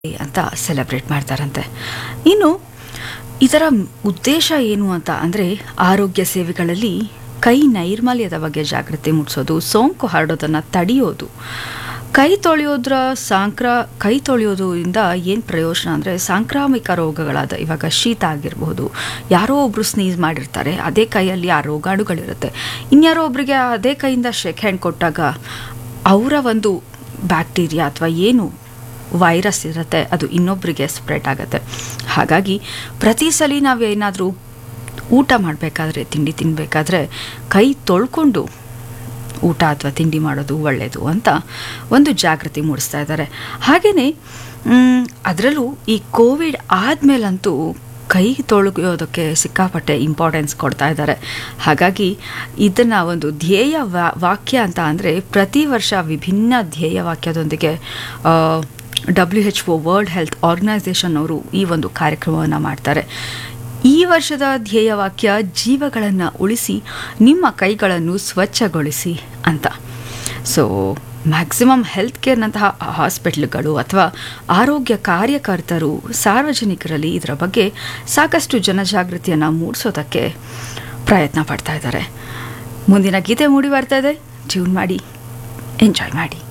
ಅಂತ ಸೆಲೆಬ್ರೇಟ್ ಮಾಡ್ತಾರಂತೆ ಇನ್ನು ಇದರ ಉದ್ದೇಶ ಏನು ಅಂತ ಅಂದರೆ ಆರೋಗ್ಯ ಸೇವೆಗಳಲ್ಲಿ ಕೈ ನೈರ್ಮಲ್ಯದ ಬಗ್ಗೆ ಜಾಗೃತಿ ಮೂಡಿಸೋದು ಸೋಂಕು ಹರಡೋದನ್ನು ತಡೆಯೋದು ಕೈ ತೊಳೆಯೋದ್ರ ಸಾಂಕ್ರ ಕೈ ತೊಳೆಯೋದ್ರಿಂದ ಏನು ಪ್ರಯೋಜನ ಅಂದರೆ ಸಾಂಕ್ರಾಮಿಕ ರೋಗಗಳಾದ ಇವಾಗ ಶೀತ ಆಗಿರಬಹುದು ಯಾರೋ ಒಬ್ಬರು ಸ್ನೀಸ್ ಮಾಡಿರ್ತಾರೆ ಅದೇ ಕೈಯಲ್ಲಿ ಆ ರೋಗಾಣುಗಳಿರುತ್ತೆ ಇನ್ಯಾರೋ ಒಬ್ಬರಿಗೆ ಅದೇ ಕೈಯಿಂದ ಶೇಕ್ ಹ್ಯಾಂಡ್ ಕೊಟ್ಟಾಗ ಅವರ ಒಂದು ಬ್ಯಾಕ್ಟೀರಿಯಾ ಅಥವಾ ಏನು ವೈರಸ್ ಇರುತ್ತೆ ಅದು ಇನ್ನೊಬ್ಬರಿಗೆ ಸ್ಪ್ರೆಡ್ ಆಗುತ್ತೆ ಹಾಗಾಗಿ ಪ್ರತಿ ಸಲ ನಾವೇನಾದರೂ ಊಟ ಮಾಡಬೇಕಾದ್ರೆ ತಿಂಡಿ ತಿನ್ನಬೇಕಾದ್ರೆ ಕೈ ತೊಳ್ಕೊಂಡು ಊಟ ಅಥವಾ ತಿಂಡಿ ಮಾಡೋದು ಒಳ್ಳೆಯದು ಅಂತ ಒಂದು ಜಾಗೃತಿ ಮೂಡಿಸ್ತಾ ಇದ್ದಾರೆ ಹಾಗೆಯೇ ಅದರಲ್ಲೂ ಈ ಕೋವಿಡ್ ಆದಮೇಲಂತೂ ಕೈ ತೊಳೆಯೋದಕ್ಕೆ ಸಿಕ್ಕಾಪಟ್ಟೆ ಇಂಪಾರ್ಟೆನ್ಸ್ ಕೊಡ್ತಾ ಇದ್ದಾರೆ ಹಾಗಾಗಿ ಇದನ್ನು ಒಂದು ಧ್ಯೇಯ ವಾ- ವಾಕ್ಯ ಅಂತ ಅಂದರೆ ಪ್ರತಿ ವರ್ಷ ವಿಭಿನ್ನ ಧ್ಯೇಯ ವಾಕ್ಯದೊಂದಿಗೆ W H O world health organisation ಅವರು ಈ ಒಂದು ಕಾರ್ಯಕ್ರಮವನ್ನು ಮಾಡ್ತಾರೆ ಈ ವರ್ಷದ ಧ್ಯೇಯವಾಕ್ಯ ಜೀವಗಳನ್ನು ಉಳಿಸಿ ನಿಮ್ಮ ಕೈಗಳನ್ನು ಸ್ವಚ್ಛಗೊಳಿಸಿ ಅಂತ ಸೊ ಮ್ಯಾಕ್ಸಿಮಮ್ ಹೆಲ್ತ್ ಕೇರ್ನಂತಹ ಹಾಸ್ಪಿಟ್ಲ್ಗಳು ಅಥವಾ ಆರೋಗ್ಯ ಕಾರ್ಯಕರ್ತರು ಸಾರ್ವಜನಿಕರಲ್ಲಿ ಇದರ ಬಗ್ಗೆ ಸಾಕಷ್ಟು ಜನಜಾಗೃತಿಯನ್ನು ಮೂಡಿಸೋದಕ್ಕೆ ಪ್ರಯತ್ನ ಪಡ್ತಾ ಇದ್ದಾರೆ ಮುಂದಿನ ಗೀತೆ ಮೂಡಿ ಬರ್ತಾ ಇದೆ ಟ್ಯೂನ್ ಮಾಡಿ ಎಂಜಾಯ್ ಮಾಡಿ